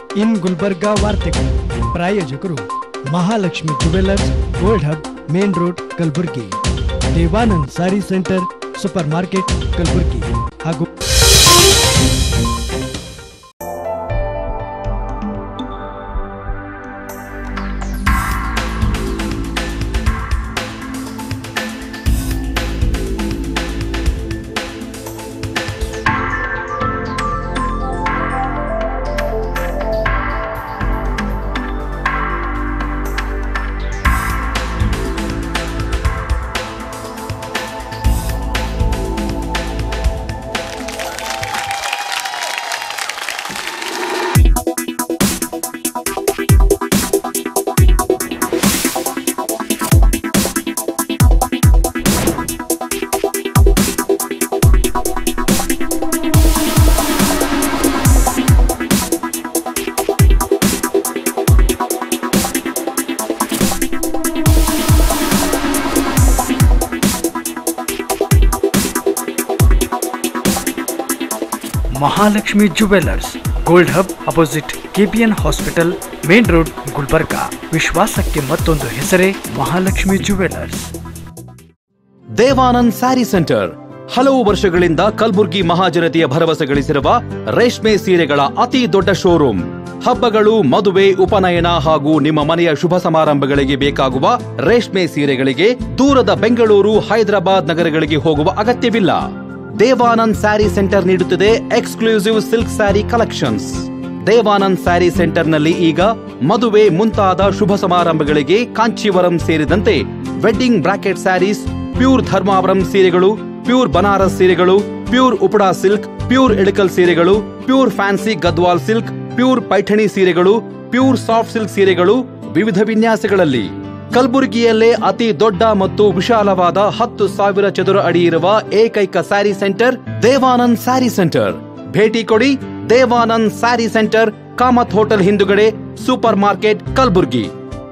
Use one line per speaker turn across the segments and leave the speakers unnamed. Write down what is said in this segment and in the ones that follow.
ಇನ್ ಗುಲ್ಬರ್ಗಾ ವಾರ್ತೆಗಳು ಪ್ರಾಯೋಜಕರು Mahalakshmi jewellers gold hub main road Kalaburagi Devanand sari centre super market Kalaburagi ಹಾಗೂ
Mahalakshmi jewellers gold hub opposite KPN hospital main road Gulbarga ವಿಶ್ವಾಸಕ್ಕೆ ಮತ್ತೊಂದು ಹೆಸರೇ ಮಹಾಲಕ್ಷ್ಮಿ ಜುವೆಲ್ಲರ್ಸ್
ದೇವಾನಂದ್ ಸ್ಯಾರಿ ಸೆಂಟರ್ ಹಲವು ವರ್ಷಗಳಿಂದ ಕಲ್ಬುರ್ಗಿ ಮಹಾಜನತೆಯ ಭರವಸೆ ಗಳಿಸಿರುವ ರೇಷ್ಮೆ ಸೀರೆಗಳ ಅತಿ ದೊಡ್ಡ ಶೋರೂಮ್ ಹಬ್ಬಗಳು ಮದುವೆ ಉಪನಯನ ಹಾಗೂ ನಿಮ್ಮ ಮನೆಯ ಶುಭ ಸಮಾರಂಭಗಳಿಗೆ ಬೇಕಾಗುವ ರೇಷ್ಮೆ ಸೀರೆಗಳಿಗೆ ದೂರದ ಬೆಂಗಳೂರು ಹೈದರಾಬಾದ್ ನಗರಗಳಿಗೆ ಹೋಗುವ ಅಗತ್ಯವಿಲ್ಲ ದೇವಾನಂದ್ ಸ್ಯಾರಿ ಸೆಂಟರ್ ನೀಡುತ್ತಿದೆ exclusive silk sari collections Devanand sari ಸೆಂಟರ್ನಲ್ಲಿ ಈಗ ಮದುವೆ ಮುಂತಾದ ಶುಭ ಸಮಾರಂಭಗಳಿಗೆ ಕಾಂಚೀವರಂ ಸೇರಿದಂತೆ wedding brocade saris pure Dharmavaram ಸೀರೆಗಳು ಪ್ಯೂರ್ ಬನಾರಸ್ ಸೀರೆಗಳು pure Uppada silk pure Ilkal ಸೀರೆಗಳು pure fancy Gadwal silk pure Paithani ಸೀರೆಗಳು ಪ್ಯೂರ್ ಸಾಫ್ಟ್ ಸಿಲ್ಕ್ ಸೀರೆಗಳು ವಿವಿಧ ವಿನ್ಯಾಸಗಳಲ್ಲಿ ಕಲಬುರಗಿಯಲ್ಲೇ ಅತಿ ದೊಡ್ಡ ಮತ್ತು ವಿಶಾಲವಾದ ಹತ್ತು ಸಾವಿರ ಚದುರ ಅಡಿ ಇರುವ ಏಕೈಕ ಸ್ಯಾರಿ ಸೆಂಟರ್ ದೇವಾನಂದ್ ಸ್ಯಾರಿ ಸೆಂಟರ್ ಭೇಟಿ ಕೊಡಿ ದೇವಾನಂದ್ ಸ್ಯಾರಿ ಸೆಂಟರ್ ಕಾಮತ್ ಹೋಟೆಲ್ ಹಿಂದುಗಡೆ ಸೂಪರ್ ಮಾರ್ಕೆಟ್ ಕಲಬುರ್ಗಿ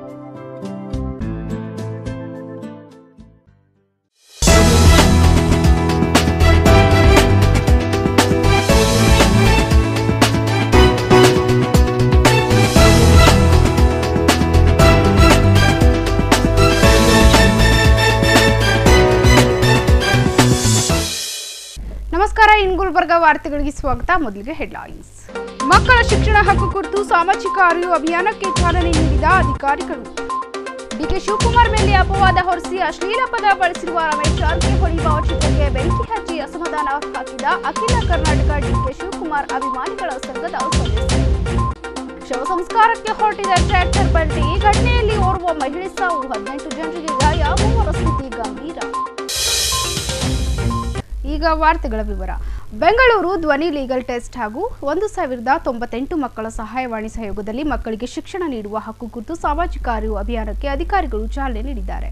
ನಮಸ್ಕಾರ ಇನ್ ಗುಲ್ಬರ್ಗ ವಾರ್ತೆಗಳಿಗೆ ಸ್ವಾಗತ ಮೊದಲಿಗೆ ಹೆಡ್ಲೈನ್ಸ್ ಮಕ್ಕಳ ಶಿಕ್ಷಣ ಹಕ್ಕು ಕುರಿತು ಸಾಮಾಜಿಕ ಅರಿವು ಅಭಿಯಾನಕ್ಕೆ ಚಾಲನೆ ನೀಡಿದ ಅಧಿಕಾರಿಗಳು ಡಿಕೆ ಶಿವಕುಮಾರ್ ಮೇಲೆ ಅಪವಾದ ಹೊರಿಸಿ ಅಶ್ಲೀಲ ಪದ ಬಳಸಿರುವ ರಮೇಶ್ ಜಾರಕಿಹೊಳಿ ಭಾವಚಿತ್ರಕ್ಕೆ ಬೆಂಕಿ ಹಚ್ಚಿ ಅಸಮಾಧಾನ ಹಾಕಿದ ಅಖಿಲ ಕರ್ನಾಟಕ ಡಿಕೆ ಶಿವಕುಮಾರ್ ಅಭಿಮಾನಿಗಳ ಸಂಘದ ಸದಸ್ಯರು ಶವ ಸಂಸ್ಕಾರಕ್ಕೆ ಹೊರಟಿದ ಟ್ರ್ಯಾಕ್ಟರ್ ಪಲ್ಟಿ ಈ ಘಟನೆಯಲ್ಲಿ ಓರ್ವ ಮಹಿಳೆ ಸಾವು ಹದಿನೆಂಟು ಜನರಿಗೆ ಗಾಯ ಮೂವರ ಸ್ಥಿತಿ ಗಂಭೀರ ಈಗ ವಾರ್ತೆಗಳ ವಿವರ ಬೆಂಗಳೂರು ಧ್ವನಿ ಲೀಗಲ್ ಟೆಸ್ಟ್ ಹಾಗೂ ಒಂದು ಸಾವಿರದ ತೊಂಬತ್ತೆಂಟು ಮಕ್ಕಳ ಸಹಾಯವಾಣಿ ಸಹಯೋಗದಲ್ಲಿ ಮಕ್ಕಳಿಗೆ ಶಿಕ್ಷಣ ನೀಡುವ ಹಕ್ಕು ಕುರಿತು ಸಾಮಾಜಿಕ ಅರಿವು ಅಭಿಯಾನಕ್ಕೆ ಅಧಿಕಾರಿಗಳು ಚಾಲನೆ ನೀಡಿದ್ದಾರೆ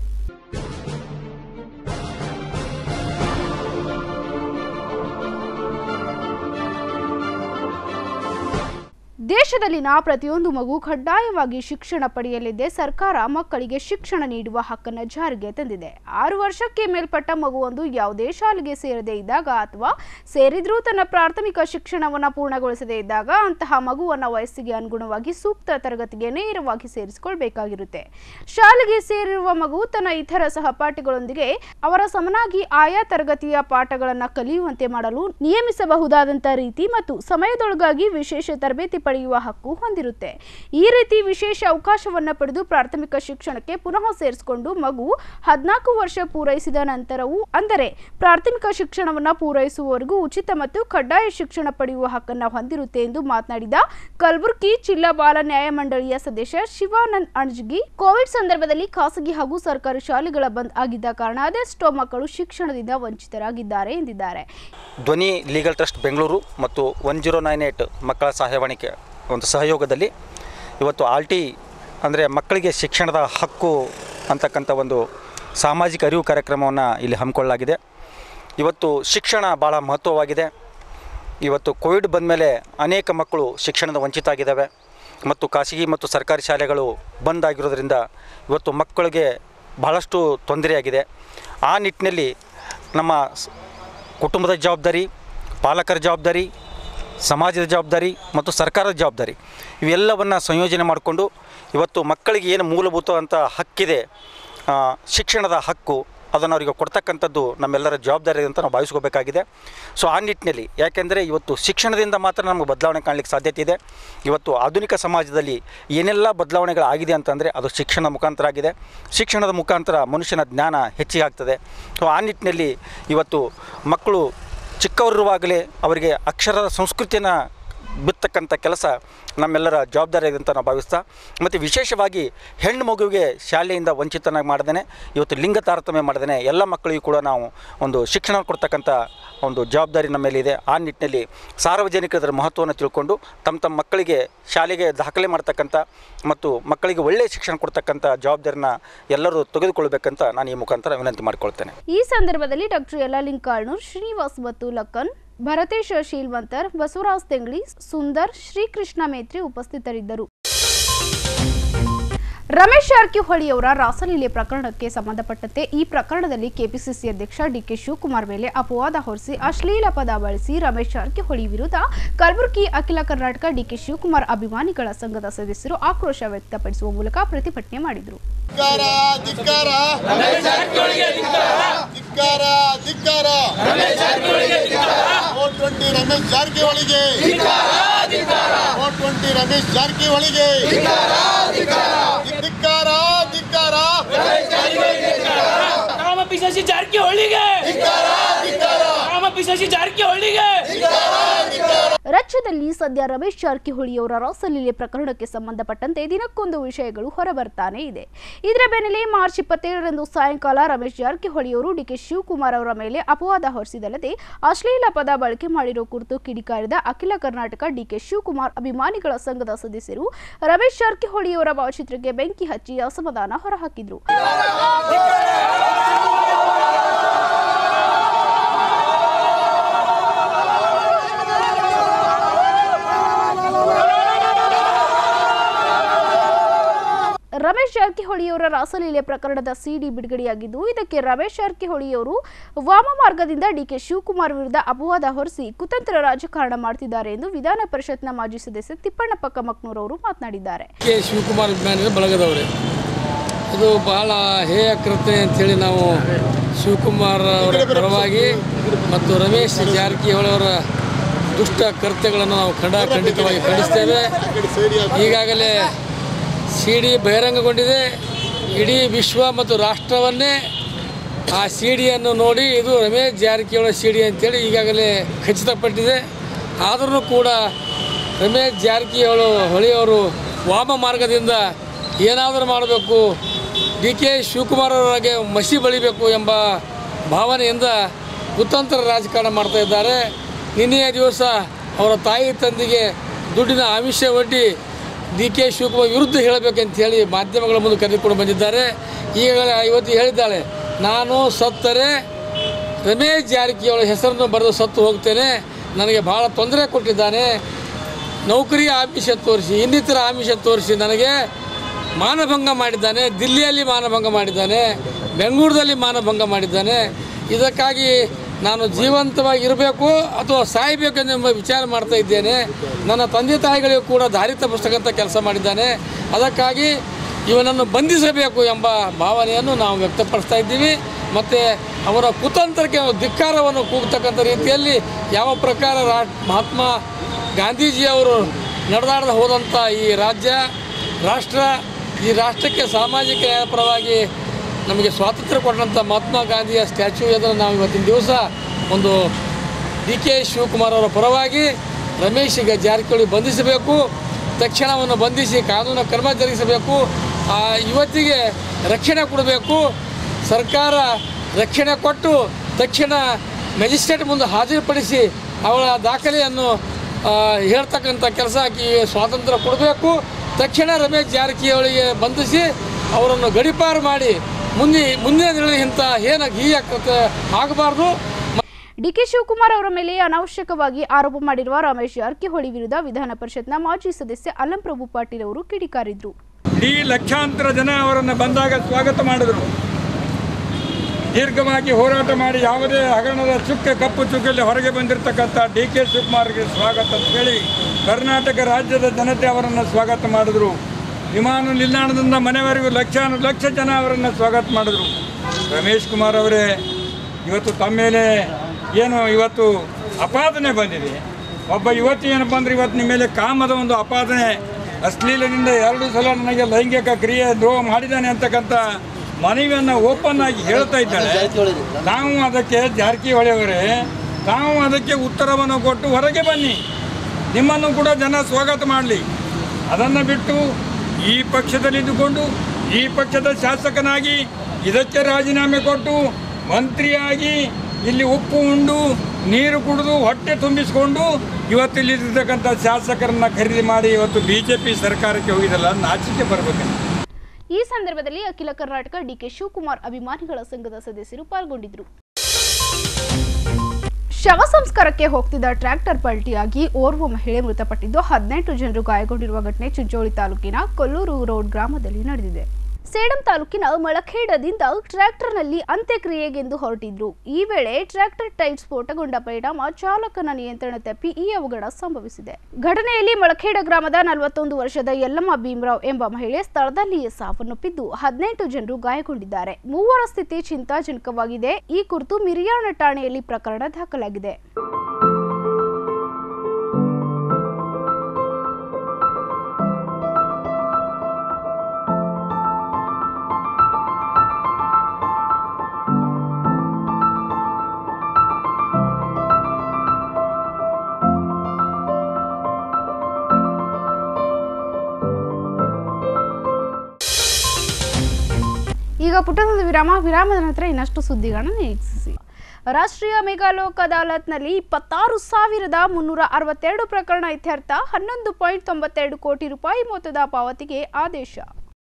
ದೇಶದಲ್ಲಿನ ಪ್ರತಿಯೊಂದು ಮಗು ಕಡ್ಡಾಯವಾಗಿ ಶಿಕ್ಷಣ ಪಡೆಯಲಿದೆ ಸರ್ಕಾರ ಮಕ್ಕಳಿಗೆ ಶಿಕ್ಷಣ ನೀಡುವ ಹಕ್ಕನ್ನು ಜಾರಿಗೆ ತಂದಿದೆ ಆರು ವರ್ಷಕ್ಕೆ ಮೇಲ್ಪಟ್ಟ ಮಗುವೊಂದು ಯಾವುದೇ ಶಾಲೆಗೆ ಸೇರದೇ ಇದ್ದಾಗ ಅಥವಾ ಸೇರಿದ್ರೂ ತನ್ನ ಪ್ರಾಥಮಿಕ ಶಿಕ್ಷಣವನ್ನು ಪೂರ್ಣಗೊಳಿಸದೇ ಇದ್ದಾಗ ಅಂತಹ ಮಗುವನ್ನ ವಯಸ್ಸಿಗೆ ಅನುಗುಣವಾಗಿ ಸೂಕ್ತ ತರಗತಿಗೆ ನೇರವಾಗಿ ಸೇರಿಸಿಕೊಳ್ಬೇಕಾಗಿರುತ್ತೆ ಶಾಲೆಗೆ ಸೇರಿರುವ ಮಗು ತನ್ನ ಇತರ ಸಹಪಾಠಿಗಳೊಂದಿಗೆ ಅವರ ಸಮನಾಗಿ ಆಯಾ ತರಗತಿಯ ಪಾಠಗಳನ್ನು ಕಲಿಯುವಂತೆ ಮಾಡಲು ನಿಯಮಿಸಬಹುದಾದಂಥ ರೀತಿ ಮತ್ತು ಸಮಯದೊಳಗಾಗಿ ವಿಶೇಷ ತರಬೇತಿ ಪಡೆಯುವ ಹಕ್ಕು ಹೊಂದಿರುತ್ತೆ ಈ ರೀತಿ ವಿಶೇಷ ಅವಕಾಶವನ್ನು ಪಡೆದು ಪ್ರಾಥಮಿಕ ಶಿಕ್ಷಣಕ್ಕೆ ಪುನಃ ಸೇರಿಸಿಕೊಂಡು ಮಗು ಹದಿನಾಲ್ಕು ವರ್ಷ ಪೂರೈಸಿದ ನಂತರವೂ ಅಂದರೆ ಪ್ರಾಥಮಿಕ ಶಿಕ್ಷಣವನ್ನು ಪೂರೈಸುವವರೆಗೂ ಉಚಿತ ಮತ್ತು ಕಡ್ಡಾಯ ಶಿಕ್ಷಣ ಪಡೆಯುವ ಹಕ್ಕನ್ನು ಹೊಂದಿರುತ್ತೆ ಎಂದು ಮಾತನಾಡಿದ ಕಲಬುರಗಿ ಜಿಲ್ಲಾ ಬಾಲ ನ್ಯಾಯಮಂಡಳಿಯ ಸದಸ್ಯ ಶಿವಾನಂದ್ ಅಣಜಗಿ ಕೋವಿಡ್ ಸಂದರ್ಭದಲ್ಲಿ ಖಾಸಗಿ ಹಾಗೂ ಸರ್ಕಾರಿ ಶಾಲೆಗಳ ಬಂದ್ ಆಗಿದ್ದ ಕಾರಣ ಅದೆಷ್ಟೋ ಮಕ್ಕಳು ಶಿಕ್ಷಣದಿಂದ ವಂಚಿತರಾಗಿದ್ದಾರೆ ಎಂದಿದ್ದಾರೆ
ಧ್ವನಿ ಲೀಗಲ್ ಟ್ರಸ್ಟ್ ಬೆಂಗಳೂರು ಮತ್ತು ಒನ್ ಜೀರೋ ನೈನ್ ಏಯ್ಟ್ ಮಕ್ಕಳ ಸಹಾಯವಾಣಿಕೆ ಒಂದು ಸಹಯೋಗದಲ್ಲಿ ಇವತ್ತು ಆರ್ ಟಿ ಅಂದರೆ ಮಕ್ಕಳಿಗೆ ಶಿಕ್ಷಣದ ಹಕ್ಕು ಅಂತಕ್ಕಂಥ ಒಂದು ಸಾಮಾಜಿಕ ಅರಿವು ಕಾರ್ಯಕ್ರಮವನ್ನು ಇಲ್ಲಿ ಹಮ್ಮಿಕೊಳ್ಳಲಾಗಿದೆ ಇವತ್ತು ಶಿಕ್ಷಣ ಭಾಳ ಮಹತ್ವವಾಗಿದೆ ಇವತ್ತು ಕೋವಿಡ್ ಬಂದಮೇಲೆ ಅನೇಕ ಮಕ್ಕಳು ಶಿಕ್ಷಣದ ವಂಚಿತ ಆಗಿದ್ದಾವೆ ಮತ್ತು ಖಾಸಗಿ ಮತ್ತು ಸರ್ಕಾರಿ ಶಾಲೆಗಳು ಬಂದ್ ಆಗಿರೋದ್ರಿಂದ ಇವತ್ತು ಮಕ್ಕಳಿಗೆ ಬಹಳಷ್ಟು ತೊಂದರೆಯಾಗಿದೆ ಆ ನಿಟ್ಟಿನಲ್ಲಿ ನಮ್ಮ ಸ್- ಕುಟುಂಬದ ಜವಾಬ್ದಾರಿ ಪಾಲಕರ ಜವಾಬ್ದಾರಿ ಸಮಾಜದ ಜವಾಬ್ದಾರಿ ಮತ್ತು ಸರ್ಕಾರದ ಜವಾಬ್ದಾರಿ ಇವೆಲ್ಲವನ್ನು ಸಂಯೋಜನೆ ಮಾಡಿಕೊಂಡು ಇವತ್ತು ಮಕ್ಕಳಿಗೆ ಏನು ಮೂಲಭೂತ ಅಂತ ಹಕ್ಕಿದೆ ಆ, ಶಿಕ್ಷಣದ ಹಕ್ಕು ಅದನ್ನು ಅವರಿಗೆ ಕೊಡ್ತಕ್ಕಂಥದ್ದು ನಮ್ಮೆಲ್ಲರ ಜವಾಬ್ದಾರಿ ಅಂತ ನಾವು ಭಾವಿಸ್ಕೋಬೇಕಾಗಿದೆ ಸೊ ಆ ನಿಟ್ಟಿನಲ್ಲಿ ಯಾಕೆಂದರೆ ಇವತ್ತು ಶಿಕ್ಷಣದಿಂದ ಮಾತ್ರ ನಮಗೆ ಬದಲಾವಣೆ ಕಾಣಲಿಕ್ಕೆ ಸಾಧ್ಯತೆ ಇದೆ ಇವತ್ತು ಆಧುನಿಕ ಸಮಾಜದಲ್ಲಿ ಏನೆಲ್ಲ ಬದಲಾವಣೆಗಳಾಗಿದೆ ಅಂತಂದರೆ ಅದು ಶಿಕ್ಷಣದ ಮುಖಾಂತರ ಆಗಿದೆ ಶಿಕ್ಷಣದ ಮುಖಾಂತರ ಮನುಷ್ಯನ ಜ್ಞಾನ ಹೆಚ್ಚಿಗೆ ಆಗ್ತದೆ ಸೊ ಆ ನಿಟ್ಟಿನಲ್ಲಿ ಇವತ್ತು ಮಕ್ಕಳು ಚಿಕ್ಕವರಿರುವಾಗಲೇ ಅವರಿಗೆ ಅಕ್ಷರದ ಸಂಸ್ಕೃತಿಯನ್ನು ಬಿತ್ತಕ್ಕಂಥ ಕೆಲಸ ನಮ್ಮೆಲ್ಲರ ಜವಾಬ್ದಾರಿ ಇದೆ ಅಂತ ನಾವು ಭಾವಿಸ್ತಾ ಮತ್ತು ವಿಶೇಷವಾಗಿ ಹೆಣ್ಣು ಮಗುವಿಗೆ ಶಾಲೆಯಿಂದ ವಂಚಿತನಾಗಿ ಮಾಡ್ದೇನೆ ಇವತ್ತು ಲಿಂಗ ತಾರತಮ್ಯ ಮಾಡ್ದೇನೆ ಎಲ್ಲ ಮಕ್ಕಳಿಗೂ ಕೂಡ ನಾವು ಒಂದು ಶಿಕ್ಷಣ ಕೊಡ್ತಕ್ಕಂಥ ಒಂದು ಜವಾಬ್ದಾರಿ ನಮ್ಮ ಮೇಲಿದೆ ಆ ನಿಟ್ಟಿನಲ್ಲಿ ಸಾರ್ವಜನಿಕರ ಮಹತ್ವವನ್ನು ತಿಳ್ಕೊಂಡು ತಮ್ಮ ತಮ್ಮ ಮಕ್ಕಳಿಗೆ ಶಾಲೆಗೆ ದಾಖಲೆ ಮಾಡ್ತಕ್ಕಂಥ ಮತ್ತು ಮಕ್ಕಳಿಗೆ ಒಳ್ಳೆಯ ಶಿಕ್ಷಣ ಕೊಡ್ತಕ್ಕಂಥ ಜವಾಬ್ದಾರಿನ ಎಲ್ಲರೂ ತೆಗೆದುಕೊಳ್ಬೇಕಂತ ನಾನು ಈ ಮುಖಾಂತರ ವಿನಂತಿ ಮಾಡಿಕೊಳ್ತೇನೆ
ಈ ಸಂದರ್ಭದಲ್ಲಿ ಡಾಕ್ಟರ್ ಯಲ್ಲಾಲಿಂಗ್ ಕಾಳ್ನೂರ್ ಶ್ರೀನಿವಾಸ್ ಮತ್ತು ಲಕ್ಕನ್ ಭರತೇಶ ಶೀಲ್ವಂತರ್ ಬಸವರಾಜ್ ತೆಂಗ್ಳಿ ಸುಂದರ್ ಶ್ರೀಕೃಷ್ಣ ಮೇತ್ರಿ ಉಪಸ್ಥಿತರಿದ್ದರು ರಮೇಶ್ ಜಾರಕಿಹೊಳಿ ಅವರ ರಾಸಲೀಲೆ ಪ್ರಕರಣಕ್ಕೆ ಸಂಬಂಧಪಟ್ಟಂತೆ ಈ ಪ್ರಕರಣದಲ್ಲಿ ಕೆಪಿಸಿಸಿ ಅಧ್ಯಕ್ಷ ಡಿಕೆ ಶಿವಕುಮಾರ್ ಮೇಲೆ ಅಪವಾದ ಹೊರಿಸಿ ಅಶ್ಲೀಲ ಪದ ಬಳಸಿ ರಮೇಶ್ ಜಾರಕಿಹೊಳಿ ವಿರುದ್ಧ ಕಲಬುರಗಿ ಅಖಿಲ ಕರ್ನಾಟಕ ಡಿಕೆ ಶಿವಕುಮಾರ್ ಅಭಿಮಾನಿಗಳ ಸಂಘದ ಸದಸ್ಯರು ಆಕ್ರೋಶ ವ್ಯಕ್ತಪಡಿಸುವ ಮೂಲಕ ಪ್ರತಿಭಟನೆ ಮಾಡಿದರು
ಧಿಕ್ಕಾರ ಧಿಕ್ಕಾರ ಧಿಕ್ಕಾರ ಧಿಕ್ಕಾರ ಫೋರ್ ಟ್ವೆಂಟಿ ರಮೇಶ್ ಜಾರಕಿಹೊಳಿಗೆ ಫೋರ್ ಟ್ವೆಂಟಿ ರಮೇಶ್ ಜಾರಕಿಹೊಳಿಗೆ ಧಿಕ್ಕಾರ ಧಿಕ್ಕಾರ
ರಾಮ ಪಿಶಾಸಿ ಜಾರಕಿಹೊಳಿಗೆ ರಾಮ ಪಿಶಾಸಿ ಜಾರಕಿಹೊಳಿಗೆ
ರಾಜ್ಯದಲ್ಲಿ ಸದ್ಯ ರಮೇಶ್ ಜಾರಕಿಹೊಳಿ ಅವರ ರಾಸಲೀಲೆ ಪ್ರಕರಣಕ್ಕೆ ಸಂಬಂಧಪಟ್ಟಂತೆ ದಿನಕ್ಕೊಂದು ವಿಷಯಗಳು ಹೊರಬರ್ತಾನೆ ಇದೆ ಇದರ ಬೆನ್ನಲ್ಲೇ ಮಾರ್ಚ್ ಇಪ್ಪತ್ತೇಳರಂದು ಸಾಯಂಕಾಲ ರಮೇಶ್ ಜಾರಕಿಹೊಳಿ ಅವರು ಡಿಕೆ ಶಿವಕುಮಾರ್ ಅವರ ಮೇಲೆ ಅಪವಾದ ಹೊರಿಸಿದಲ್ಲದೆ ಅಶ್ಲೀಲ ಪದ ಬಳಕೆ ಮಾಡಿರೋ ಕುರಿತು ಕಿಡಿಕಾರಿದ ಅಖಿಲ ಕರ್ನಾಟಕ ಡಿಕೆ ಶಿವಕುಮಾರ್ ಅಭಿಮಾನಿಗಳ ಸಂಘದ ಸದಸ್ಯರು ರಮೇಶ್ ಜಾರಕಿಹೊಳಿ ಅವರ ಭಾವಚಿತ್ರಕ್ಕೆ ಬೆಂಕಿ ಹಚ್ಚಿ ಅಸಮಾಧಾನ ಹೊರಹಾಕಿದ್ರು ರಮೇಶ್ ಜಾರಕಿಹೊಳಿಯವರ ರಾಸಲೀಲೆ ಪ್ರಕರಣದ ಸಿಡಿ ಬಿಡುಗಡೆಯಾಗಿದ್ದು ಇದಕ್ಕೆ ರಮೇಶ್ ಜಾರಕಿಹೊಳಿಯವರು ವಾಮ ಮಾರ್ಗದಿಂದ ಡಿಕೆ ಶಿವಕುಮಾರ್ ವಿರುದ್ಧ ಅಪವಾದ ಹೊರಿಸಿ ಕುತಂತ್ರ ರಾಜಕಾರಣ ಮಾಡ್ತಿದ್ದಾರೆ ಎಂದು ವಿಧಾನ ಪರಿಷತ್ನ ಮಾಜಿ ಸದಸ್ಯ ತಿಪ್ಪಣ್ಣಪ್ಪ ಕಮಕ್ನೂರ್ ಅವರು ಮಾತನಾಡಿದ್ದಾರೆ
ಕೆ ಶಿವಕುಮಾರ್ ಅಭಿಮಾನಿಗಳು ಬಳಗದವ್ರೆ ಇದು ಬಹಳ ಹೇಯ ಕೃತ್ಯ ಅಂಥೇಳಿ ನಾವು ಶಿವಕುಮಾರ್ ಅವರ ಪರವಾಗಿ ಮತ್ತು ರಮೇಶ್ ಜಾರಕಿಹೊಳಿ ಅವರ ದುಷ್ಟ ಕೃತ್ಯಗಳನ್ನು ನಾವು ಖಂಡ ಖಂಡಿತವಾಗಿ ಖಂಡಿಸ್ತೇವೆ ಈಗಾಗಲೇ ಸಿ ಡಿ ಬಹಿರಂಗಗೊಂಡಿದೆ ಇಡೀ ವಿಶ್ವ ಮತ್ತು ರಾಷ್ಟ್ರವನ್ನೇ ಆ ಸಿ ಡಿಯನ್ನು ನೋಡಿ ಇದು ರಮೇಶ್ ಜಾರಕಿಹೊಳಿ ಸಿ ಡಿ ಅಂತೇಳಿ ಈಗಾಗಲೇ ಖಚಿತಪಟ್ಟಿದೆ ಆದರೂ ಕೂಡ ರಮೇಶ್ ಜಾರಕಿಹೊಳಿ ಹೊಳಿಯವರು ವಾಮ ಮಾರ್ಗದಿಂದ ಏನಾದರೂ ಮಾಡಬೇಕು ಡಿ ಕೆ ಶಿವಕುಮಾರ್ ಅವರಿಗೆ ಮಸಿ ಬಳಿಬೇಕು ಎಂಬ ಭಾವನೆಯಿಂದ ಕುತಂತ್ರ ರಾಜಕಾರಣ ಮಾಡ್ತಾ ಇದ್ದಾರೆ ನಿನ್ನೆಯ ದಿವಸ ಅವರ ತಾಯಿ ತಂದೆಗೆ ದುಡ್ಡಿನ ಆಮಿಷ ಒಡ್ಡಿ ಡಿ ಕೆ ಶಿವಕುಮಾರ್ ವಿರುದ್ಧ ಹೇಳಬೇಕಂತ ಹೇಳಿ ಮಾಧ್ಯಮಗಳ ಮುಂದೆ ಕರೆದುಕೊಂಡು ಬಂದಿದ್ದಾರೆ ಈಗಾಗಲೇ ಇವತ್ತು ಹೇಳಿದ್ದಾಳೆ ನಾನು ಸತ್ತರೆ ರಮೇಶ್ ಜಾರಕಿಹೊಳಿ ಹೆಸರನ್ನು ಬರೆದು ಸತ್ತು ಹೋಗ್ತೇನೆ ನನಗೆ ಭಾಳ ತೊಂದರೆ ಕೊಟ್ಟಿದ್ದಾನೆ ನೌಕರಿ ಆಮಿಷ ತೋರಿಸಿ ಇನ್ನಿತರ ಆಮಿಷ ತೋರಿಸಿ ನನಗೆ ಮಾನಭಂಗ ಮಾಡಿದ್ದಾನೆ ದಿಲ್ಲಿಯಲ್ಲಿ ಮಾನಭಂಗ ಮಾಡಿದ್ದಾನೆ ಬೆಂಗಳೂರಲ್ಲಿ ಮಾನಭಂಗ ಮಾಡಿದ್ದಾನೆ ಇದಕ್ಕಾಗಿ ನಾನು ಜೀವಂತವಾಗಿ ಇರಬೇಕು ಅಥವಾ ಸಾಯಬೇಕು ಎಂಬ ವಿಚಾರ ಮಾಡ್ತಾ ಇದ್ದೇನೆ ನನ್ನ ತಂದೆ ತಾಯಿಗಳಿಗೂ ಕೂಡ ದಾರಿ ತಪ್ಪಿಸ್ತಕ್ಕಂಥ ಕೆಲಸ ಮಾಡಿದ್ದಾನೆ ಅದಕ್ಕಾಗಿ ಇವನನ್ನು ಬಂಧಿಸಬೇಕು ಎಂಬ ಭಾವನೆಯನ್ನು ನಾವು ವ್ಯಕ್ತಪಡಿಸ್ತಾ ಇದ್ದೀವಿ ಮತ್ತು ಅವರ ಕುತಂತ್ರಕ್ಕೆ ಧಿಕ್ಕಾರವನ್ನು ಕೂಗ್ತಕ್ಕಂಥ ರೀತಿಯಲ್ಲಿ ಯಾವ ಪ್ರಕಾರ ರಾ ಮಹಾತ್ಮ ಗಾಂಧೀಜಿಯವರು ನಡೆದಾಡದ ಹೋದಂಥ ಈ ರಾಜ್ಯ ರಾಷ್ಟ್ರ ಈ ರಾಷ್ಟ್ರಕ್ಕೆ ಸಾಮಾಜಿಕ ನ್ಯಾಯ ಪರವಾಗಿ ನಮಗೆ ಸ್ವಾತಂತ್ರ್ಯ ಕೊಟ್ಟಂಥ ಮಹಾತ್ಮ ಗಾಂಧಿಯ ಸ್ಟ್ಯಾಚ್ಯೂ ಎದುರು ನಾವು ಇವತ್ತಿನ ದಿವಸ ಒಂದು ಡಿ ಕೆ ಶಿವಕುಮಾರ್ ಅವರ ಪರವಾಗಿ ರಮೇಶ್ ಈಗ ಜಾರಕಿಹೊಳಿ ಬಂಧಿಸಬೇಕು ತಕ್ಷಣವನ್ನು ಬಂಧಿಸಿ ಕಾನೂನು ಕ್ರಮ ಜರುಗಿಸಬೇಕು ಆ ಯುವತಿಗೆ ರಕ್ಷಣೆ ಕೊಡಬೇಕು ಸರ್ಕಾರ ರಕ್ಷಣೆ ಕೊಟ್ಟು ತಕ್ಷಣ ಮ್ಯಾಜಿಸ್ಟ್ರೇಟ್ ಮುಂದೆ ಹಾಜರುಪಡಿಸಿ ಅವಳ ದಾಖಲೆಯನ್ನು ಆ, ಹೇಳ್ತಕ್ಕಂಥ ಕೆಲಸ ಆಕಿ ಸ್ವಾತಂತ್ರ್ಯ ಕೊಡಬೇಕು ತಕ್ಷಣ ರಮೇಶ್ ಜಾರಕಿಹೊಳಿಗೆ ಬಂಧಿಸಿ ಅವರನ್ನು ಗಡಿಪಾರು ಮಾಡಿ ಮುಂದೆ ಮುಂದಿನ ದಿನಗಳಲ್ಲಿ ಇಂಥ ಏನ ಹೀಯ ಕೃತ್ಯ ಆಗಬಾರ್ದು
ಡಿಕೆ ಶಿವಕುಮಾರ್ ಅವರ ಮೇಲೆ ಅನಾವಶ್ಯಕವಾಗಿ ಆರೋಪ ಮಾಡಿರುವ ರಮೇಶ್ ಜಾರಕಿಹೊಳಿ ವಿರುದ್ಧ ವಿಧಾನ ಪರಿಷತ್ನ ಮಾಜಿ ಸದಸ್ಯ ಅಲ್ಲಂಪ್ರಭು ಪಾಟೀಲ್ ಅವರು ಕಿಡಿಕಾರಿದ್ರು
ಇಡೀ ಲಕ್ಷಾಂತರ ಜನ ಅವರನ್ನು ಬಂದಾಗ ಸ್ವಾಗತ ಮಾಡಿದರು ದೀರ್ಘವಾಗಿ ಹೋರಾಟ ಮಾಡಿ ಯಾವುದೇ ಹಗರಣದ ಚುಕ್ಕೆ ಕಪ್ಪು ಚುಕ್ಕಲ್ಲಿ ಹೊರಗೆ ಬಂದಿರತಕ್ಕಂಥ ಡಿ ಕೆ ಶಿವಕುಮಾರ್ಗೆ ಸ್ವಾಗತ ಅಂತ ಹೇಳಿ ಕರ್ನಾಟಕ ರಾಜ್ಯದ ಜನತೆ ಅವರನ್ನು ಸ್ವಾಗತ ಮಾಡಿದ್ರು ವಿಮಾನ ನಿಲ್ದಾಣದಿಂದ ಮನೆವರೆಗೂ ಲಕ್ಷಾನು ಲಕ್ಷ ಜನ ಅವರನ್ನು ಸ್ವಾಗತ ಮಾಡಿದ್ರು ರಮೇಶ್ ಕುಮಾರ್ ಅವರೇ ಇವತ್ತು ತಮ್ಮ ಮೇಲೆ ಏನು ಇವತ್ತು ಅಪಾದನೆ ಬಂದಿದೆ ಒಬ್ಬ ಯುವತಿ ಏನಪ್ಪ ಅಂದ್ರೆ ಇವತ್ತು ನಿಮ್ಮ ಮೇಲೆ ಕಾಮದ ಒಂದು ಅಪಾದನೆ ಅಶ್ಲೀಲದಿಂದ ಎರಡು ಸಲ ನನಗೆ ಲೈಂಗಿಕ ಕ್ರಿಯೆ ದ್ರೋಹ ಮಾಡಿದ್ದಾನೆ ಅಂತಕ್ಕಂಥ ಮನವಿಯನ್ನು ಓಪನ್ ಆಗಿ ಹೇಳ್ತಾ ಇದ್ದಾಳೆ ನಾವು ಅದಕ್ಕೆ ಜಾರಕಿಹೊಳಿ ಅವರೇ ತಾವು ಅದಕ್ಕೆ ಉತ್ತರವನ್ನು ಕೊಟ್ಟು ಹೊರಗೆ ಬನ್ನಿ ನಿಮ್ಮನ್ನು ಕೂಡ ಜನ ಸ್ವಾಗತ ಮಾಡಲಿ ಅದನ್ನು ಬಿಟ್ಟು ಈ ಪಕ್ಷದಲ್ಲಿದ್ದುಕೊಂಡು ಈ ಪಕ್ಷದ ಶಾಸಕನಾಗಿ ಇದಕ್ಕೆ ರಾಜೀನಾಮೆ ಕೊಟ್ಟು ಮಂತ್ರಿಯಾಗಿ ಇಲ್ಲಿ ಉಪ್ಪು ಉಂಡು ನೀರು ಕುಡಿದು ಹೊಟ್ಟೆ ತುಂಬಿಸಿಕೊಂಡು ಇವತ್ತು ಇಲ್ಲಿರ್ತಕ್ಕಂಥ ಶಾಸಕರನ್ನ ಖರೀದಿ ಮಾಡಿ ಇವತ್ತು ಬಿ ಜೆ ಪಿ ಸರ್ಕಾರಕ್ಕೆ ಹೋಗಿದಲ್ಲ ನಾಚಿಕೆ ಬರಬೇಕು
ಈ ಸಂದರ್ಭದಲ್ಲಿ ಅಖಿಲ ಕರ್ನಾಟಕ ಡಿಕೆ ಶಿವಕುಮಾರ್ ಅಭಿಮಾನಿಗಳ ಸಂಘದ ಸದಸ್ಯರು ಪಾಲ್ಗೊಂಡಿದ್ದರು ಶವ ಸಂಸ್ಕಾರಕ್ಕೆ ಹೋಗ್ತಿದ್ದ ಟ್ರ್ಯಾಕ್ಟರ್ ಪಲ್ಟಿಯಾಗಿ ಓರ್ವ ಮಹಿಳೆ ಮೃತಪಟ್ಟಿದ್ದು ಹದಿನೆಂಟು ಜನರು ಗಾಯಗೊಂಡಿರುವ ಘಟನೆ ಚಿಂಚೋಳಿ ತಾಲೂಕಿನ ಕೊಲ್ಲೂರು ರೋಡ್ ಗ್ರಾಮದಲ್ಲಿ ನಡೆದಿದೆ ಸೇಡಂ ತಾಲೂಕಿನ ಮಳಖೇಡದಿಂದ ಟ್ರ್ಯಾಕ್ಟರ್ನಲ್ಲಿ ಅಂತ್ಯಕ್ರಿಯೆಗೆಂದು ಹೊರಟಿದ್ರು ಈ ವೇಳೆ ಟ್ರ್ಯಾಕ್ಟರ್ ಟೈರ್ ಸ್ಫೋಟಗೊಂಡ ಪರಿಣಾಮ ಚಾಲಕನ ನಿಯಂತ್ರಣ ತಪ್ಪಿ ಈ ಅವಘಡ ಸಂಭವಿಸಿದೆ ಘಟನೆಯಲ್ಲಿ ಮಳಖೇಡ ಗ್ರಾಮದ ನಲವತ್ತೊಂದು ವರ್ಷದ ಯಲ್ಲಮ್ಮ ಭೀಮರಾವ್ ಎಂಬ ಮಹಿಳೆ ಸ್ಥಳದಲ್ಲಿಯೇ ಸಾವನ್ನಪ್ಪಿದ್ದು ಹದಿನೆಂಟು ಜನರು ಗಾಯಗೊಂಡಿದ್ದಾರೆ ಮೂವರ ಸ್ಥಿತಿ ಚಿಂತಾಜನಕವಾಗಿದೆ ಈ ಕುರಿತು ಮಿರಿಯಾಣ ಠಾಣೆಯಲ್ಲಿ ಪ್ರಕರಣ ದಾಖಲಾಗಿದೆ ಈಗ ಪುಟ್ಟದೊಂದು ವಿರಾಮ ವಿರಾಮದ ನಂತರ ಇನ್ನಷ್ಟು ಸುದ್ದಿಗಳನ್ನು ನಿರೀಕ್ಷಿಸಿ ರಾಷ್ಟ್ರೀಯ ಮೆಗಾ ಲೋಕ್ ಅದಾಲತ್ನಲ್ಲಿ ಇಪ್ಪತ್ತಾರು ಸಾವಿರದ ಮುನ್ನೂರ ಅರವತ್ತೆರಡು ಪ್ರಕರಣ ಇತ್ಯರ್ಥ ಹನ್ನೊಂದು ಪಾಯಿಂಟ್ ತೊಂಬತ್ತೆರಡು ಕೋಟಿ ರೂಪಾಯಿ ಮೊತ್ತದ ಪಾವತಿಗೆ ಆದೇಶ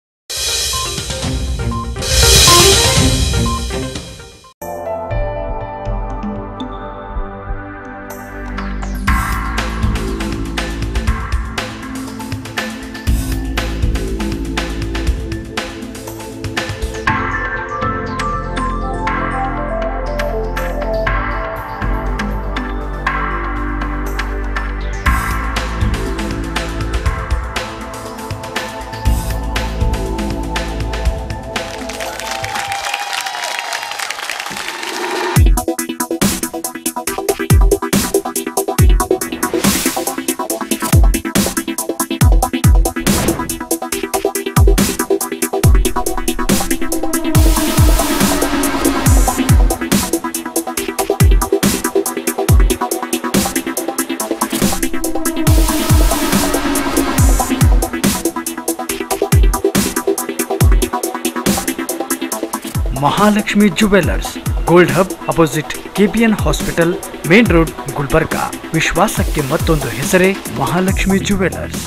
Mahalakshmi jewellers gold hub opposite KPN hospital main road Gulbarga ವಿಶ್ವಾಸಕ್ಕೆ ಮತ್ತೊಂದು ಹೆಸರೇ ಮಹಾಲಕ್ಷ್ಮಿ ಜುವೆಲ್ಲರ್ಸ್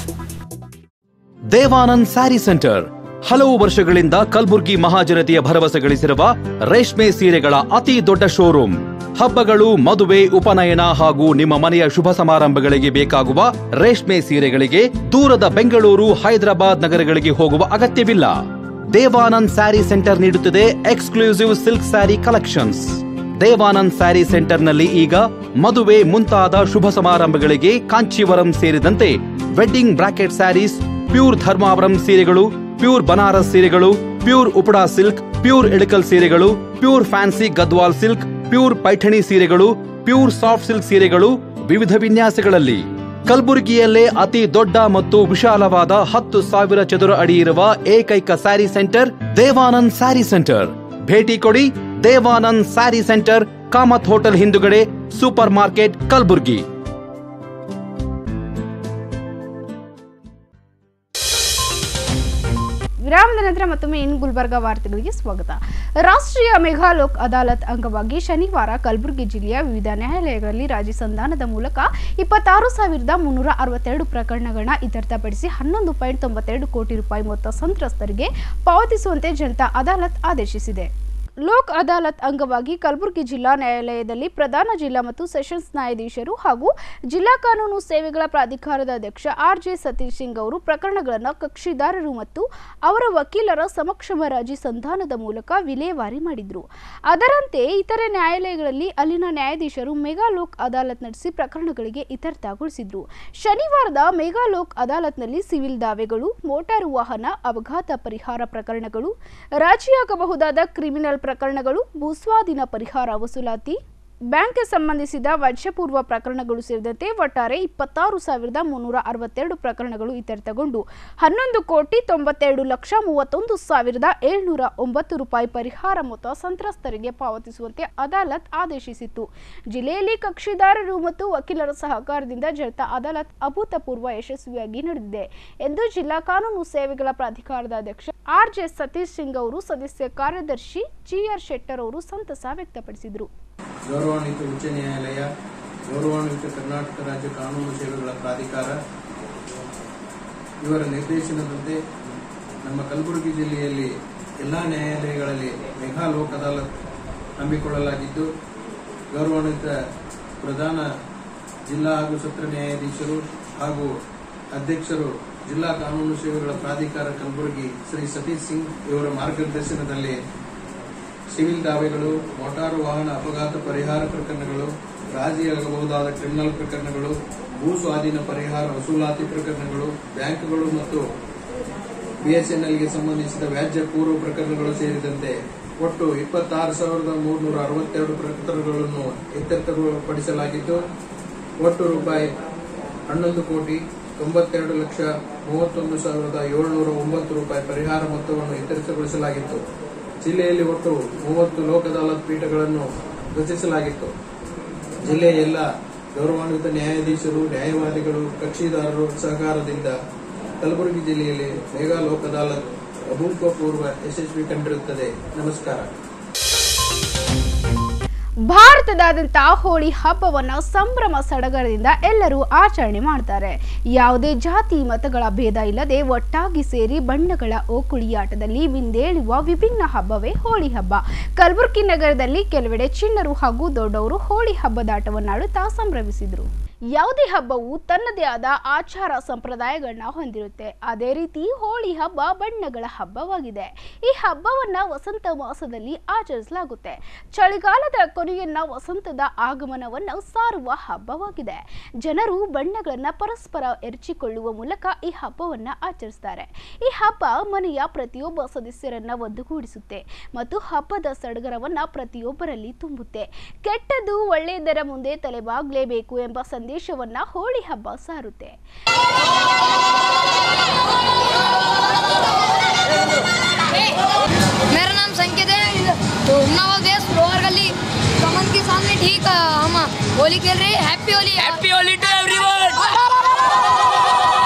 ದೇವಾನಂದ್ ಸ್ಯಾರಿ ಸೆಂಟರ್ ಹಲವು ವರ್ಷಗಳಿಂದ ಕಲ್ಬುರ್ಗಿ ಮಹಾಜನತೆಯ ಭರವಸೆ ಗಳಿಸಿರುವ ರೇಷ್ಮೆ ಸೀರೆಗಳ ಅತಿ ದೊಡ್ಡ ಶೋರೂಮ್ ಹಬ್ಬಗಳು ಮದುವೆ ಉಪನಯನ ಹಾಗೂ ನಿಮ್ಮ ಮನೆಯ ಶುಭ ಸಮಾರಂಭಗಳಿಗೆ ಬೇಕಾಗುವ ರೇಷ್ಮೆ ಸೀರೆಗಳಿಗೆ ದೂರದ ಬೆಂಗಳೂರು ಹೈದರಾಬಾದ್ ನಗರಗಳಿಗೆ ಹೋಗುವ ಅಗತ್ಯವಿಲ್ಲ ದೇವಾನಂದ್ ಸ್ಯಾರಿ ಸೆಂಟರ್ ನೀಡುತ್ತಿದೆ exclusive silk sari collections Devanand sari ಸೆಂಟರ್ನಲ್ಲಿ ಈಗ ಮದುವೆ ಮುಂತಾದ ಶುಭ ಸಮಾರಂಭಗಳಿಗೆ ಕಾಂಚೀವರಂ ಸೇರಿದಂತೆ wedding brocade saris pure Dharmavaram ಸೀರೆಗಳು ಪ್ಯೂರ್ ಬನಾರಸ್ ಸೀರೆಗಳು pure Uppada silk pure Ilkal ಸೀರೆಗಳು pure fancy Gadwal silk pure Paithani ಸೀರೆಗಳು ಪ್ಯೂರ್ ಸಾಫ್ಟ್ ಸಿಲ್ಕ್ ಸೀರೆಗಳು ವಿವಿಧ ವಿನ್ಯಾಸಗಳಲ್ಲಿ ಕಲಬುರಗಿಯಲ್ಲೇ ಅತಿ ದೊಡ್ಡ ಮತ್ತು ವಿಶಾಲವಾದ ಹತ್ತು ಸಾವಿರ ಚದುರ ಅಡಿ ಇರುವ ಏಕೈಕ ಸ್ಯಾರಿ ಸೆಂಟರ್ ದೇವಾನಂದ್ ಸ್ಯಾರಿ ಸೆಂಟರ್ ಭೇಟಿ ಕೊಡಿ ದೇವಾನಂದ್ ಸ್ಯಾರಿ ಸೆಂಟರ್ ಕಾಮತ್ ಹೋಟೆಲ್ ಹಿಂದುಗಡೆ ಸೂಪರ್ ಮಾರ್ಕೆಟ್ ಕಲಬುರ್ಗಿ
ವಿರಾಮದ ನಂತರ ಮತ್ತೊಮ್ಮೆ ಇನ್ ಗುಲ್ಬರ್ಗಾ ವಾರ್ತೆಗಳಿಗೆ ಸ್ವಾಗತ ರಾಷ್ಟ್ರೀಯ ಮೆಗಾ ಲೋಕ್ ಅದಾಲತ್ ಅಂಗವಾಗಿ ಶನಿವಾರ ಕಲಬುರಗಿ ಜಿಲ್ಲೆಯ ವಿವಿಧ ನ್ಯಾಯಾಲಯಗಳಲ್ಲಿ ರಾಜಿ ಸಂಧಾನದ ಮೂಲಕ ಇಪ್ಪತ್ತಾರು ಸಾವಿರದ ಮುನ್ನೂರ ಅರವತ್ತೆರಡು ಪ್ರಕರಣಗಳನ್ನ ಇತ್ಯರ್ಥಪಡಿಸಿ ಹನ್ನೊಂದು ಪಾಯಿಂಟ್ ತೊಂಬತ್ತೆರಡು ಕೋಟಿ ರೂಪಾಯಿ ಮೊತ್ತ ಸಂತ್ರಸ್ತರಿಗೆ ಪಾವತಿಸುವಂತೆ ಜನತಾ ಅದಾಲತ್ ಆದೇಶಿಸಿದೆ ಲೋಕ್ ಅದಾಲತ್ ಅಂಗವಾಗಿ ಕಲಬುರಗಿ ಜಿಲ್ಲಾ ನ್ಯಾಯಾಲಯದಲ್ಲಿ ಪ್ರಧಾನ ಜಿಲ್ಲಾ ಮತ್ತು ಸೆಷನ್ಸ್ ನ್ಯಾಯಾಧೀಶರು ಹಾಗೂ ಜಿಲ್ಲಾ ಕಾನೂನು ಸೇವೆಗಳ ಪ್ರಾಧಿಕಾರದ ಅಧ್ಯಕ್ಷ ಆರ್ ಜೆ ಸತೀಶ್ ಸಿಂಗ್ ಅವರು ಪ್ರಕರಣಗಳನ್ನು ಕಕ್ಷಿದಾರರು ಮತ್ತು ಅವರ ವಕೀಲರ ಸಮಕ್ಷಮ ರಾಜಿ ಸಂಧಾನದ ಮೂಲಕ ವಿಲೇವಾರಿ ಮಾಡಿದ್ರು ಅದರಂತೆ ಇತರೆ ನ್ಯಾಯಾಲಯಗಳಲ್ಲಿ ಅಲ್ಲಿನ ನ್ಯಾಯಾಧೀಶರು ಮೆಗಾ ಲೋಕ್ ಅದಾಲತ್ ನಡೆಸಿ ಪ್ರಕರಣಗಳಿಗೆ ಇತ್ಯರ್ಥಗೊಳಿಸಿದ್ರು ಶನಿವಾರದ ಮೆಗಾ ಲೋಕ್ ಅದಾಲತ್ನಲ್ಲಿ ಸಿವಿಲ್ ದಾವೆಗಳು ಮೋಟಾರು ವಾಹನ ಅಪಘಾತ ಪರಿಹಾರ ಪ್ರಕರಣಗಳು ರಾಜಿಯಾಗಬಹುದಾದ ಕ್ರಿಮಿನಲ್ ಪ್ರಕರಣಗಳು ಭೂಸ್ವಾಧೀನ ಪರಿಹಾರ ವಸೂಲಾತಿ ಬ್ಯಾಂಕ್ಗೆ ಸಂಬಂಧಿಸಿದ ವಜ್ರಪೂರ್ವ ಪ್ರಕರಣಗಳು ಸೇರಿದಂತೆ ಒಟ್ಟಾರೆ ಇಪ್ಪತ್ತಾರು ಸಾವಿರದ ಮುನ್ನೂರ ಅರವತ್ತೆರಡು ಪ್ರಕರಣಗಳು ಇತ್ಯರ್ಥಗೊಂಡು ಹನ್ನೊಂದು ಕೋಟಿ ತೊಂಬತ್ತೆರಡು ಲಕ್ಷ ಮೂವತ್ತೊಂದು ಸಾವಿರದ ಏಳ್ನೂರ ಒಂಬತ್ತು ರೂಪಾಯಿ ಪರಿಹಾರ ಮೊತ್ತ ಸಂತ್ರಸ್ತರಿಗೆ ಪಾವತಿಸುವಂತೆ ಅದಾಲತ್ ಆದೇಶಿಸಿತ್ತು ಜಿಲ್ಲೆಯಲ್ಲಿ ಕಕ್ಷಿದಾರರು ಮತ್ತು ವಕೀಲರ ಸಹಕಾರದಿಂದ ಜನಿತ ಅದಾಲತ್ ಅಭೂತಪೂರ್ವ ಯಶಸ್ವಿಯಾಗಿ ನಡೆದಿದೆ ಎಂದು ಜಿಲ್ಲಾ ಕಾನೂನು ಸೇವೆಗಳ ಪ್ರಾಧಿಕಾರದ ಅಧ್ಯಕ್ಷ ಆರ್ ಜೆ ಸತೀಶ್ ಸಿಂಗ್ ಅವರು ಸದಸ್ಯ ಕಾರ್ಯದರ್ಶಿ ಜಿಆರ್ ಶೆಟ್ಟರ್ ಅವರು ಸಂತಸ ವ್ಯಕ್ತಪಡಿಸಿದರು
ಗೌರವಾನ್ವಿತ ಉಚ್ಚ ನ್ಯಾಯಾಲಯ ಗೌರವಾನ್ವಿತ ಕರ್ನಾಟಕ ರಾಜ್ಯ ಕಾನೂನು ಸೇವೆಗಳ ಪ್ರಾಧಿಕಾರ ಇವರ ನಿರ್ದೇಶನದಂತೆ ನಮ್ಮ ಕಲಬುರಗಿ ಜಿಲ್ಲೆಯಲ್ಲಿ ಎಲ್ಲ ನ್ಯಾಯಾಲಯಗಳಲ್ಲಿ ಮೆಗಾ ಲೋಕ್ ಅದಾಲತ್ ಹಮ್ಮಿಕೊಳ್ಳಲಾಗಿದ್ದು ಗೌರವಾನ್ವಿತ ಪ್ರಧಾನ ಜಿಲ್ಲಾ ಹಾಗೂ ಸತ್ರ ನ್ಯಾಯಾಧೀಶರು ಹಾಗೂ ಅಧ್ಯಕ್ಷರು ಜಿಲ್ಲಾ ಕಾನೂನು ಸೇವೆಗಳ ಪ್ರಾಧಿಕಾರ ಕಲಬುರಗಿ ಶ್ರೀ ಸತೀಶ್ ಸಿಂಗ್ ಇವರ ಮಾರ್ಗದರ್ಶನದಲ್ಲಿ ಸಿವಿಲ್ ದಾವೆಗಳು ಮೋಟಾರು ವಾಹನ ಅಪಘಾತ ಪರಿಹಾರ ಪ್ರಕರಣಗಳು ರಾಜಿಯಾಗಬಹುದಾದ ಕ್ರಿಮಿನಲ್ ಪ್ರಕರಣಗಳು ಭೂ ಸ್ವಾಧೀನ ಪರಿಹಾರ ವಸೂಲಾತಿ ಪ್ರಕರಣಗಳು ಬ್ಯಾಂಕ್ಗಳು ಮತ್ತು ಬಿಎಸ್ಎನ್ಎಲ್ಗೆ ಸಂಬಂಧಿಸಿದ ವ್ಯಾಜ್ಯ ಪೂರ್ವ ಪ್ರಕರಣಗಳು ಸೇರಿದಂತೆ ಒಟ್ಟು ಇಪ್ಪತ್ತಾರು ಸಾವಿರದ ಮೂರ್ನೂರ ಅರವತ್ತೆರಡು ಪ್ರಕರಣಗಳನ್ನು ಇತ್ಯರ್ಥಪಡಿಸಲಾಗಿದ್ದು ಒಟ್ಟು ರೂಪಾಯಿ ಹನ್ನೊಂದು ಕೋಟಿ ತೊಂಬತ್ತೆರಡು ಲಕ್ಷ ಮೂವತ್ತೊಂದು ಸಾವಿರದ ಏಳುನೂರ ಒಂಬತ್ತು ರೂಪಾಯಿ ಪರಿಹಾರ ಮೊತ್ತವನ್ನು ಇತ್ಯರ್ಥಗೊಳಿಸಲಾಗಿತ್ತು ಜಿಲ್ಲೆಯಲ್ಲಿ ಒಟ್ಟು ಮೂವತ್ತು ಲೋಕ ಅದಾಲತ್ ಪೀಠಗಳನ್ನು ರಚಿಸಲಾಗಿತ್ತು ಜಿಲ್ಲೆಯ ಎಲ್ಲ ಗೌರವಾನ್ವಿತ ನ್ಯಾಯಾಧೀಶರು ನ್ಯಾಯವಾದಿಗಳು ಕಕ್ಷಿದಾರರು ಸಹಕಾರದಿಂದ ಕಲಬುರಗಿ ಜಿಲ್ಲೆಯಲ್ಲಿ ಮೇಘಾ ಲೋಕ್ ಅದಾಲತ್ ಅಭೂತಪೂರ್ವ ಯಶಸ್ವಿ ಕಂಡಿರುತ್ತದೆ ನಮಸ್ಕಾರ
ಭಾರತದಾದ್ಯಂತ ಹೋಳಿ ಹಬ್ಬವನ್ನ ಸಂಭ್ರಮ ಸಡಗರದಿಂದ ಎಲ್ಲರೂ ಆಚರಣೆ ಮಾಡ್ತಾರೆ ಯಾವುದೇ ಜಾತಿ ಮತಗಳ ಭೇದ ಇಲ್ಲದೆ ಒಟ್ಟಾಗಿ ಸೇರಿ ಬಣ್ಣಗಳ ಓಕುಳಿಯಾಟದಲ್ಲಿ ಮಿಂದೇಳುವ ವಿಭಿನ್ನ ಹಬ್ಬವೇ ಹೋಳಿ ಹಬ್ಬ ಕಲಬುರಗಿ ನಗರದಲ್ಲಿ ಕೆಲವೆಡೆ ಚಿಣ್ಣರು ಹಾಗೂ ದೊಡ್ಡವರು ಹೋಳಿ ಹಬ್ಬದಾಟವನ್ನಾಡುತ್ತಾ ಸಂಭ್ರಮಿಸಿದರು ಯಾವುದೇ ಹಬ್ಬವು ತನ್ನದೇ ಆದ ಆಚಾರ ಸಂಪ್ರದಾಯಗಳನ್ನ ಹೊಂದಿರುತ್ತೆ ಅದೇ ರೀತಿ ಹೋಳಿ ಹಬ್ಬ ಬಣ್ಣಗಳ ಹಬ್ಬವಾಗಿದೆ ಈ ಹಬ್ಬವನ್ನ ವಸಂತ ಮಾಸದಲ್ಲಿ ಆಚರಿಸಲಾಗುತ್ತೆ ಚಳಿಗಾಲದ ಕೊನೆಯನ್ನ ವಸಂತದ ಆಗಮನವನ್ನ ಸಾರುವ ಹಬ್ಬವಾಗಿದೆ ಜನರು ಬಣ್ಣಗಳನ್ನ ಪರಸ್ಪರ ಎರಚಿಕೊಳ್ಳುವ ಮೂಲಕ ಈ ಹಬ್ಬವನ್ನ ಆಚರಿಸ್ತಾರೆ ಈ ಹಬ್ಬ ಮನೆಯ ಪ್ರತಿಯೊಬ್ಬ ಸದಸ್ಯರನ್ನ ಒಂದುಗೂಡಿಸುತ್ತೆ ಮತ್ತು ಹಬ್ಬದ ಸಡಗರವನ್ನ ಪ್ರತಿಯೊಬ್ಬರಲ್ಲಿ ತುಂಬುತ್ತೆ ಕೆಟ್ಟದ್ದು ಒಳ್ಳೆಯದರ ಮುಂದೆ ತಲೆಬಾಗ್ಲೇಬೇಕು ಎಂಬ ಸಂದೇಶವನ್ನ ಹೋಳಿ ಹಬ್ಬ ಸಾರುತ್ತೆ
मेरा नाम संकेत है तो उन्नाव देश लोअर गली कमन के सामने ठीक है, हम होली खेल रहे हैं happy Holi happy Holi to everyone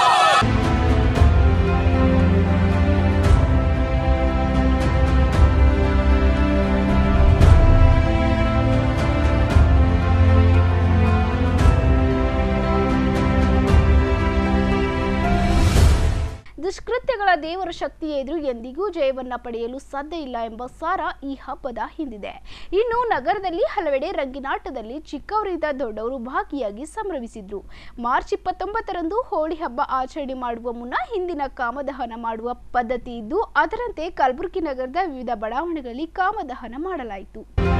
ದುಷ್ಕೃತ್ಯಗಳ ದೇವರ ಶಕ್ತಿಯ ಎದುರು ಎಂದಿಗೂ ಜಯವನ್ನ ಪಡೆಯಲು ಸಾಧ್ಯ ಇಲ್ಲ ಎಂಬ ಸಾರ ಈ ಹಬ್ಬದ ಹಿಂದಿದೆ ಇನ್ನು ನಗರದಲ್ಲಿ ಹಲವೆಡೆ ರಂಗಿನಾಟದಲ್ಲಿ ಚಿಕ್ಕವರಿಂದ ದೊಡ್ಡವರು ಭಾಗಿಯಾಗಿ ಸಂಭ್ರಮಿಸಿದ್ರು ಮಾರ್ಚ್ ಇಪ್ಪತ್ತೊಂಬತ್ತರಂದು ಹೋಳಿ ಹಬ್ಬ ಆಚರಣೆ ಮಾಡುವ ಮುನ್ನ ಹಿಂದಿನ ಕಾಮದಹನ ಮಾಡುವ ಪದ್ಧತಿ ಇದ್ದು ಅದರಂತೆ ಕಲಬುರಗಿ ನಗರದ ವಿವಿಧ ಬಡಾವಣೆಗಳಲ್ಲಿ ಕಾಮದಹನ ಮಾಡಲಾಯಿತು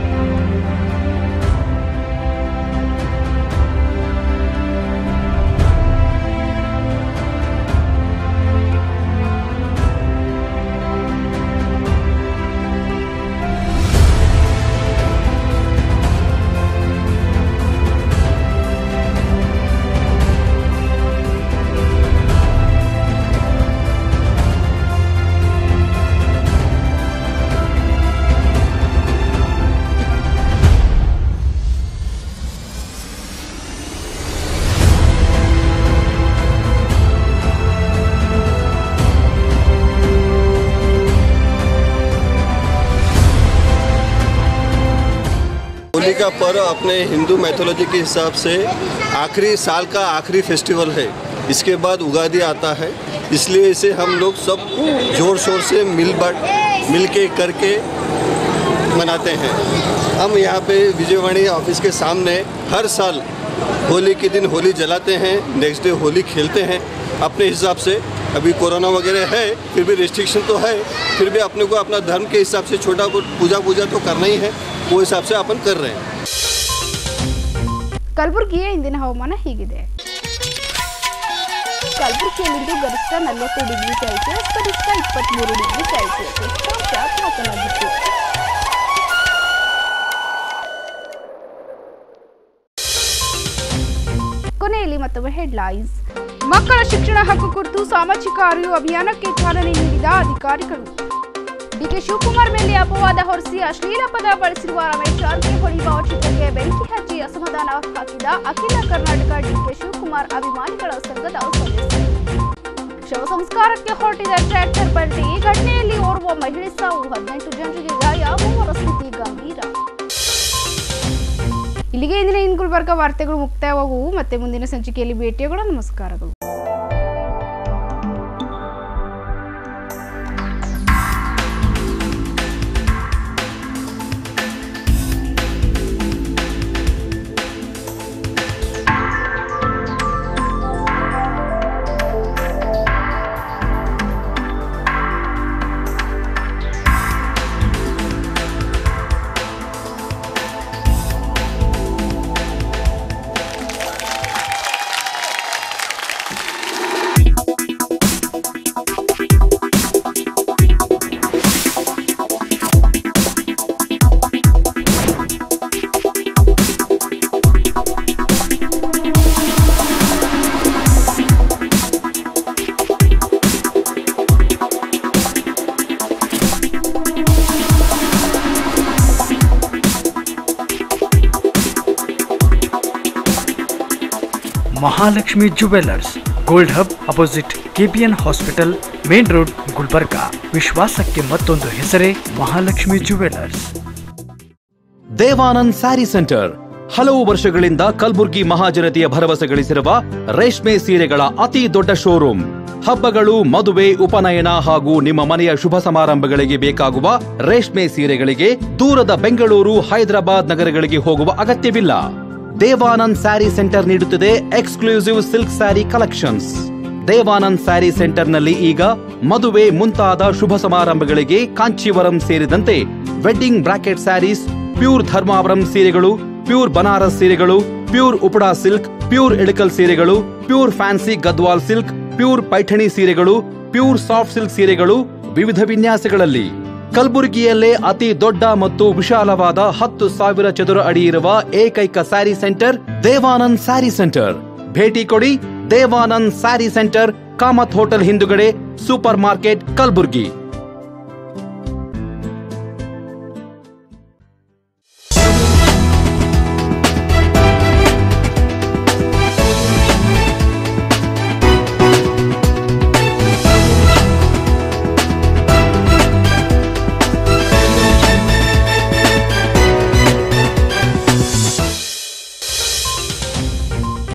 होली का पर्व अपने हिंदू मैथोलॉजी के हिसाब से आखिरी साल का आखिरी फेस्टिवल है इसके बाद उगादी आता है इसलिए इसे हम लोग सब जोर शोर से मिल बट मिल के करके मनाते हैं हम यहाँ पे विजयवाणी ऑफिस के सामने हर साल होली के दिन होली जलाते हैं नेक्स्ट डे होली खेलते हैं अपने हिसाब से अभी कोरोना वगैरह है फिर भी रिस्ट्रिक्शन तो है फिर भी अपने को अपना धर्म के हिसाब से छोटा बहुत पूजा पूजा तो करना ही है वो हिसाब से अपन कर रहे हैं
ಕಲಬುರಗಿಯ ಇಂದಿನ ಹವಾಮಾನ ಹೀಗಿದೆ ಕಲಬುರಗಿಯಲ್ಲಿಂದು ಗರಿಷ್ಠ ನಲವತ್ತು ಡಿಗ್ರಿ ಸೆಲ್ಸಿಯಸ್ ಕನಿಷ್ಠ ಇಪ್ಪತ್ಮೂರು ಡಿಗ್ರಿ ಸೆಲ್ಸಿಯಸ್ ಉಷ್ಣಾಂಶ ದಾಖಲಾಗಿತ್ತು ಕೊನೆಯಲ್ಲಿ ಮತ್ತೊಮ್ಮೆ ಹೆಡ್ಲೈನ್ಸ್ ಮಕ್ಕಳ ಶಿಕ್ಷಣ ಹಕ್ಕು ಕುರಿತು ಸಾಮಾಜಿಕ ಅರಿವು ಅಭಿಯಾನಕ್ಕೆ ಚಾಲನೆ ನೀಡಿದ ಅಧಿಕಾರಿಗಳು ಡಿಕೆ ಶಿವಕುಮಾರ್ ಮೇಲೆ ಅಪವಾದ ಹೊರಿಸಿ ಅಶ್ಲೀಲ ಪದ ಬಳಸಿರುವ ರಮೇಶ್ ಜಾರಕಿಹೊಳಿ ಭಾವಚಿತ್ರಕ್ಕೆ ಬೆಂಕಿ ಹಚ್ಚಿ ಅಸಮಾಧಾನ ಹಾಕಿದ ಅಖಿಲ ಕರ್ನಾಟಕ ಡಿಕೆ ಶಿವಕುಮಾರ್ ಅಭಿಮಾನಿಗಳ ಸಂಘದ ಸದಸ್ಯರು ಶವ ಸಂಸ್ಕಾರಕ್ಕೆ ಹೊರಟಿದ ಟ್ರ್ಯಾಕ್ಟರ್ ಪಲ್ಟಿ ಘಟನೆಯಲ್ಲಿ ಓರ್ವ ಮಹಿಳೆ ಸಾವು ಹದಿನೆಂಟು ಜನರಿಗೆ ಗಾಯ ಮೂವರ ಸ್ಥಿತಿ ಗಂಭೀರ ಇಲ್ಲಿಗೆ ಇಂದಿನ ಇನ್ ಗುಲ್ಬರ್ಗ ವಾರ್ತೆಗಳು ಮುಕ್ತಾಯವಾಗುವು ಮತ್ತೆ ಮುಂದಿನ ಸಂಚಿಕೆಯಲ್ಲಿ ಭೇಟಿಯಾಗೋಣ ನಮಸ್ಕಾರಗಳು
Mahalakshmi jewellers gold hub opposite KPN hospital main road Gulbarga ವಿಶ್ವಾಸಕ್ಕೆ ಮತ್ತೊಂದು ಹೆಸರೇ ಮಹಾಲಕ್ಷ್ಮಿ ಜುವೆಲ್ಲರ್ಸ್
ದೇವಾನಂದ್ ಸ್ಯಾರಿ ಸೆಂಟರ್ ಹಲವು ವರ್ಷಗಳಿಂದ ಕಲ್ಬುರ್ಗಿ ಮಹಾಜನತೆಯ ಭರವಸೆ ಗಳಿಸಿರುವ ರೇಷ್ಮೆ ಸೀರೆಗಳ ಅತಿ ದೊಡ್ಡ ಶೋರೂಮ್ ಹಬ್ಬಗಳು ಮದುವೆ ಉಪನಯನ ಹಾಗೂ ನಿಮ್ಮ ಮನೆಯ ಶುಭ ಸಮಾರಂಭಗಳಿಗೆ ಬೇಕಾಗುವ ರೇಷ್ಮೆ ಸೀರೆಗಳಿಗೆ ದೂರದ ಬೆಂಗಳೂರು ಹೈದರಾಬಾದ್ ನಗರಗಳಿಗೆ ಹೋಗುವ ಅಗತ್ಯವಿಲ್ಲ ದೇವಾನಂದ್ ಸ್ಯಾರಿ ಸೆಂಟರ್ ನೀಡುತ್ತಿದೆ exclusive silk sari collections Devanand sari ಸೆಂಟರ್ನಲ್ಲಿ ಈಗ ಮದುವೆ ಮುಂತಾದ ಶುಭ ಸಮಾರಂಭಗಳಿಗೆ ಕಾಂಚೀವರಂ ಸೇರಿದಂತೆ wedding brocade saris pure Dharmavaram ಸೀರೆಗಳು ಪ್ಯೂರ್ ಬನಾರಸ್ ಸೀರೆಗಳು pure Uppada silk pure Ilkal ಸೀರೆಗಳು pure fancy Gadwal silk pure Paithani ಸೀರೆಗಳು ಪ್ಯೂರ್ ಸಾಫ್ಟ್ ಸಿಲ್ಕ್ ಸೀರೆಗಳು ವಿವಿಧ ವಿನ್ಯಾಸಗಳಲ್ಲಿ ಕಲಬುರಗಿಯಲ್ಲೇ ಅತಿ ದೊಡ್ಡ ಮತ್ತು ವಿಶಾಲವಾದ ಹತ್ತು ಸಾವಿರ ಚದುರ ಅಡಿ ಇರುವ ಏಕೈಕ ಸ್ಯಾರಿ ಸೆಂಟರ್ ದೇವಾನಂದ್ ಸ್ಯಾರಿ ಸೆಂಟರ್ ಭೇಟಿ ಕೊಡಿ ದೇವಾನಂದ್ ಸ್ಯಾರಿ ಸೆಂಟರ್ ಕಾಮತ್ ಹೋಟೆಲ್ ಹಿಂದುಗಡೆ ಸೂಪರ್ ಮಾರ್ಕೆಟ್ ಕಲಬುರ್ಗಿ